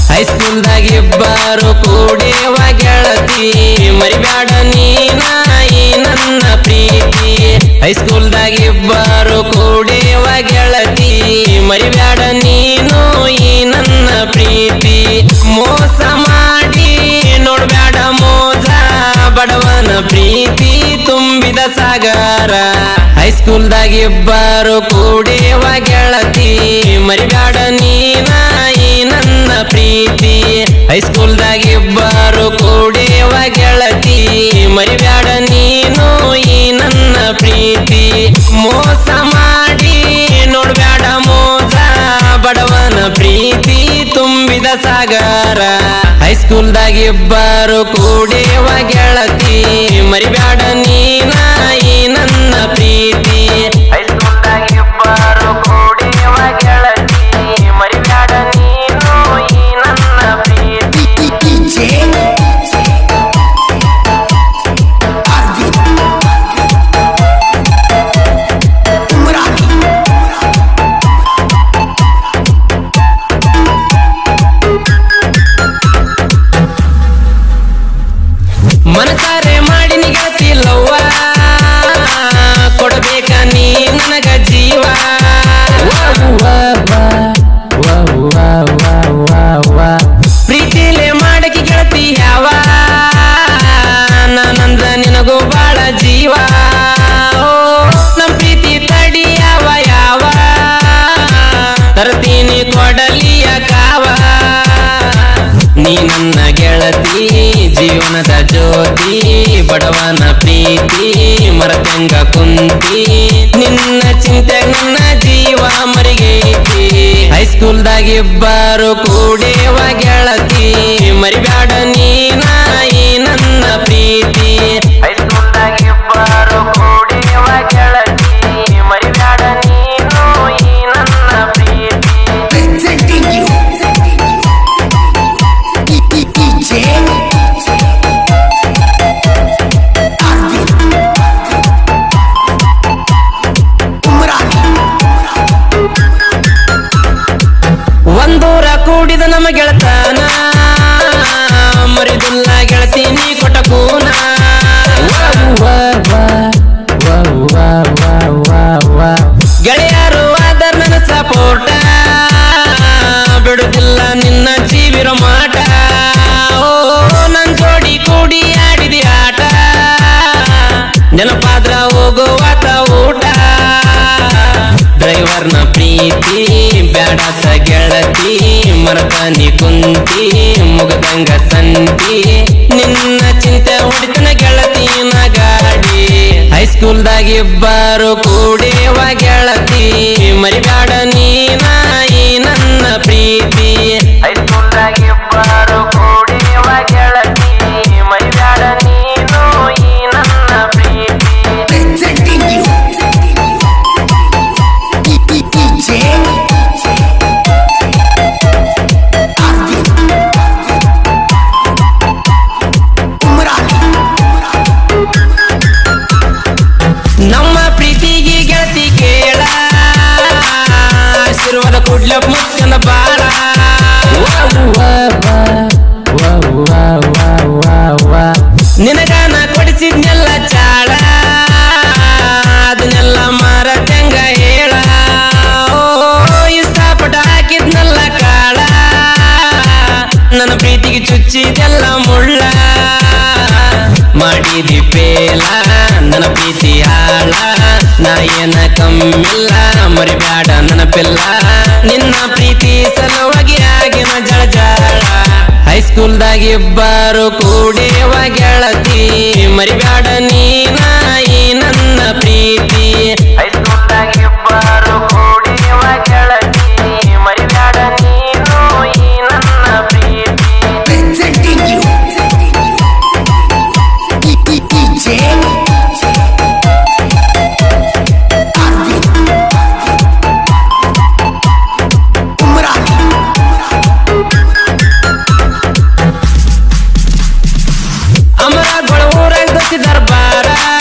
ಹೈಸ್ಕೂಲ್ದಾಗ ಇಬ್ಬರು ಕೂಡೇವ ಗೆಳತಿ ಮರಿಬ್ಯಾಡ ನೀನ ಈ ನನ್ನ ಪ್ರೀತಿ ಹೈಸ್ಕೂಲ್ದಾಗ ಇಬ್ಬರು ಕೂಡೇವ ಗೆಳತಿ ಮರಿಬ್ಯಾಡ ನೀನು ಈ ನನ್ನ ಪ್ರೀತಿ ಮೋಸ ಮಾಡಿ ನೋಡ್ಬ್ಯಾಡ ಮೋಜ ಬಡವನ ಪ್ರೀತಿ ತುಂಬಿದ ಸಾಗರ ಹೈಸ್ಕೂಲ್ದಾಗ ಇಬ್ಬರು ಕೂಡೇವ ಗೆಳತಿ ಮರಿಬ್ಯಾಡ ನೀನ ಈ ನನ್ನ ಪ್ರೀತಿ ಹೈಸ್ಕೂಲ್ದಾಗ ಇಬ್ಬರು ಕೂಡೇವ ಗೆಳತಿ ಮರಿಬ್ಯಾಡ ನೀನು ಈ ನನ್ನ ಪ್ರೀತಿ ಮೋಸ ಮಾಡಿ ನೋಡ್ಬ್ಯಾಡ ಮೋಸ ಬಡವನ ಪ್ರೀತಿ ತುಂಬಿದ ಸಾಗರ ಹೈಸ್ಕೂಲ್ದಾಗ ಇಬ್ಬರು ಕೂಡೇವ ಗೆಳತಿ ಮರಿಬ್ಯಾಡ ನೀನ ಈ ನನ್ನ ಪ್ರೀತಿ ಹೈಸ್ಕೂಲ್ದಾಗ ಇಬ್ಬರು ಕೂಡೇವ ಗೆಳತಿ ಮರಿಬ್ಯಾಡ ನೀನು ಈ ನನ್ನ ಪ್ರೀತಿ DJ Arvind Umrani ಮನಸಾರೆ ಮಾಡಿ ನಿಗತಿಲ್ಲವ್ವ ಕೊಡಬೇಕ ನೀ ನನಗ ಜೀವ ಪ್ರೀತಿಲೆ ಮಾಡಕಿ ಗೆಳತಿ ಯಾವ ನಾನಂದ್ರ ನಿನಗೂ ಬಾಳ ಜೀವ ಓ, ನಮ್ ಪ್ರೀತಿ ತಡಿ ಯಾವ ಯಾವ ತರ್ತೀನಿ ಕೊಡಲಿಯ ಕಾವ ನೀ ನನ್ನ ಗೆಳತಿ ಜೀವನದ ಜ್ಯೋತಿ ಬಡವನ ಪ್ರೀತಿ ಮರತಂಗ ಕುಂತಿ ನಿನ್ನ ಚಿಂತೆ ನನ್ನ ಜೀವ ಮರಿಗೈತಿ ಹೈಸ್ಕೂಲ್ದಾಗ ಇಬ್ಬರು ಕೂಡೇವ ಗೆಳತಿ ಮರಿಬ್ಯಾಡ ನೀನ ಈ ನನ್ನ ಪ್ರೀತಿ ಹೈಸ್ಕೂಲ್ದಾಗ ಇಬ್ಬರು ಕೂಡೇವ ಗೆಳತಿ ಮರಿಬ್ಯಾಡ ನೀನು ಈ ನನ್ನ ಪ್ರೀತಿ presenting you DJ Arvind Umrani ಒಂದೂರ ಕೂಡಿದ ನಮ್ಮ ಗೆಳತನ ಮರಿದುಲ್ಲ ಗೆಳತಿ ನೀ ಕೊಟ್ಟ ಕೂನ ಗೆಳೆಯರು ಆದರ್ ನನ್ನ ಸಪೋರ್ಟ ಬಿಡುದಿಲ್ಲ ನಿನ್ನ ಜೀವಿರೋ ಮಾಟ ಓ ನನ್ ಜೋಡಿ ಕೂಡಿ ಆಡಿದಿ ಆಟ ನೆನಪಾದ್ರ ಹೋಗುವಾತ ಊಟ ಡ್ರೈವರ್ನ ಪ್ರೀತಿ ಬ್ಯಾಡಸ ಗೆಳತಿ ಮರತಾನಿ ಕುಂತಿ ಮುಗದಂಗ ಸಂತಿ ನಿನ್ನ ಚಿಂತೆ ಹೊಡಿತನ ಗೆಳತಿನ ಗಾಡಿ ಹೈಸ್ಕೂಲ್ದಾಗ ಇಬ್ಬರು ಕೂಡೇವ ಗೆಳತಿ ಮರಿಬ್ಯಾಡ ನೀನ ಈ ನನ್ನ ಪ್ರೀತಿ ಹೈಸ್ಕೂಲ್ದಾಗ ಇಬ್ಬರು ಕೂಡೇವ ಗೆಳತಿ ಮರಿಬ್ಯಾಡ ನೀನು ಈ ನನ್ನ ಪ್ರೀತಿ presenting you DJ Arvind Umrani ನಮ್ಮ ಪ್ರೀತಿಗೆ ಗೆಳತಿ ಕೇಳ ಶಿರುವದ ಕುಡ್ಲ ಮುತ್ತನ ಬಾಳ ನಿನಗಾನ ಕೊಡಿಸಿದ್ನೆಲ್ಲ ಚಾಳ ಅದನ್ನೆಲ್ಲ ಮಾರತಂಗ ಹೇಳ ಓ, ಇಷ್ಟಪಟ್ಟ ಹಾಕಿದ್ನೆಲ್ಲ ಕಾಳ ನನ್ನ ಪ್ರೀತಿಗೆ ಚುಚ್ಚಿದೆಲ್ಲ ಮುಳ್ಳ ಮಾಡಿದಿ ಪೇಲ ನನ್ನ ಪ್ರೀತಿ ಹಾಳ ನಾ ಏನ ಕಮ್ಮಿಲ್ಲ ಮರಿಬ್ಯಾಡ ನನ್ನ ಪಿಲ್ಲ ನಿನ್ನ ಪ್ರೀತಿ ಸಲುವಾಗಿ ಆಗಿನ ಜಳಜಾಳ ಹೈಸ್ಕೂಲ್ದಾಗ ಇಬ್ಬರು ಕೂಡೇವ ಗೆಳತಿ ಮರಿಬ್ಯಾಡ ನೀನ ಈ ನನ್ನ ಪ್ರೀತಿ ಹೈಸ್ಕೂಲ್ದಾಗ ಇಬ್ಬರು ಕೂಡೇವ ಗೆಳತಿ ಮರಿಬ್ಯಾಡ ನೀನು ಈ ನನ್ನ ಪ್ರೀತಿ presenting you DJ Arvind Umrani ಅಮರ ಊರಾಗ ದೋಸ್ತಿ ದರ್ಬಾರ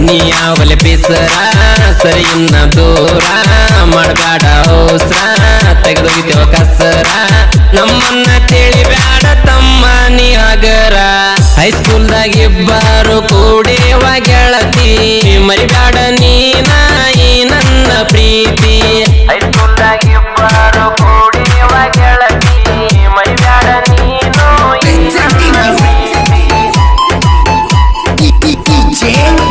ನೀ ಯಾವಲೆ ಬೇಸರ ಸರಿ ಇನ್ನ ದೂರ ಮಾಡಬೇಡ ಅವಸರ ತೆಗೆದೋಗಿದ್ದೇವ ಕಸರ ನಮ್ಮನ್ನ ತಿಳಿಬ್ಯಾಡ ತಮ್ಮ ನೀ ಹಗರ ಹೈಸ್ಕೂಲ್ದಾಗ ಇಬ್ಬರು ಕೂಡೇವ ಗೆಳತಿ ಮರಿಬ್ಯಾಡ ನೀನ ಈ ನನ್ನ ಪ್ರೀತಿ ಹೈಸ್ಕೂಲ್ದಾಗ ಇಬ್ಬರು ಕೂಡೇವ ಗೆಳತಿ ಮರಿಬ್ಯಾಡ ನೀನು ಈ Presenting ನನ್ನ you. Preethi DJ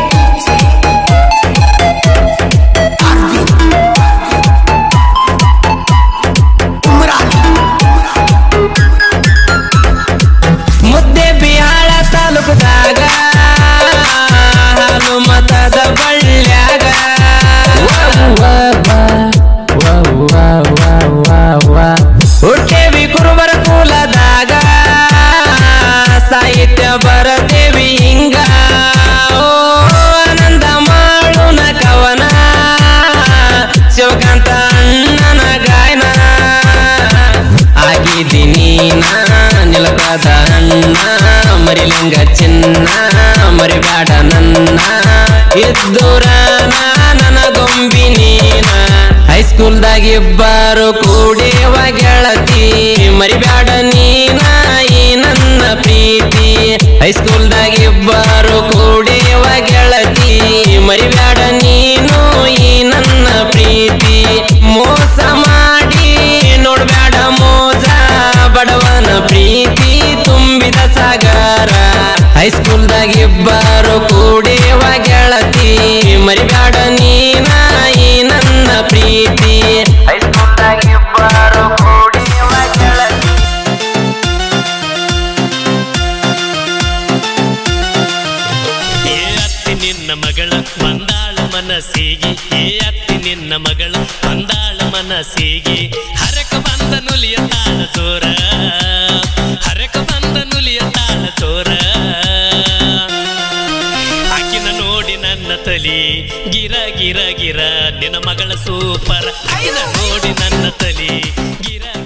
Arvind Umrani ಮುದ್ದೆ ಬಿಹಾಳ ತಾಲೂಕದಾಗ ಹಾಲು ಮತದ ಬಳ್ಳ್ಯಾಗ ಹುಟ್ಟೇವಿ ಕುರುಬರ ಕುಲದಾಗ ಸಾಹಿತ್ಯ ಬರದೇವಿ ಹಿಂಗ ಓ ಆನಂದ ಮಾಡುನ ಕವನ ಶಿವಕಾಂತ ಅಣ್ಣನ ಗಾಯನ ಆಗಿದ್ದೀನಿ ನಿಲಕದ ಅಣ್ಣ ಮರಿಲಿಂಗ ಚಿನ್ನ ಮರಿಬೇಡ ನನ್ನ ಇದ್ದೂರ ನನ್ನ ಗೊಂಬಿ ನೀನ ಹೈಸ್ಕೂಲ್ದಾಗ ಇಬ್ಬರು ಕೂಡೇವ ಗೆಳತಿ ಮರಿಬೇಡ ನೀನ ಈ ನನ್ನ ಪ್ರೀತಿ ಹೈಸ್ಕೂಲ್ದಾಗ ಇಬ್ಬರು ಕೂಡೇವ ಗೆಳತಿ ಮರಿಬೇಡ ನೀನು ಈ ನನ್ನ ಪ್ರೀತಿ ಮೋಸ ಮಾಡಿ ನೋಡ್ಬೇಡ ಮೋಜ ಬಡವನ ಪ್ರೀತಿ ತುಂಬಿದ ಸಾಗರ ಹೈಸ್ಕೂಲ್ದಾಗ ಇಬ್ಬರು ಕೂಡೇವ ಗೆಳತಿ ಮರಿಬೇಡ ನೀನ ಈ ನನ್ನ ಪ್ರೀತಿ ಹೈಸ್ಕೂಲ್ದಾಗ ಇಬ್ಬರು ಕೂಡೇವ ಗೆಳತಿ ಏ ಅತ್ತಿ ನಿನ್ನ ಮಗಳ ಬಂದಾಳ ಮನಸ್ಸಿಗೆ ಏ ಅತ್ತಿ ನಿನ್ನ ಮಗಳ ಬಂದಾಳ ಮನಸ್ಸಿಗೆ ಹರಕ ಬಂದ ನುಲಿಯ ತಾಳ ಚೋರ ಹರಕ ಬಂದ ನುಲಿಯ ತಾಳ ಚೋರ ಆಕಿನ ನೋಡಿ ನನ್ನ ತಲಿ ಗಿರ ಗಿರ ಗಿರ ನಿನ್ನ ಮಗಳ ಸೂಪರ್ ಆಕಿನ ನೋಡಿ ನನ್ನ ತಲಿ ಗಿರ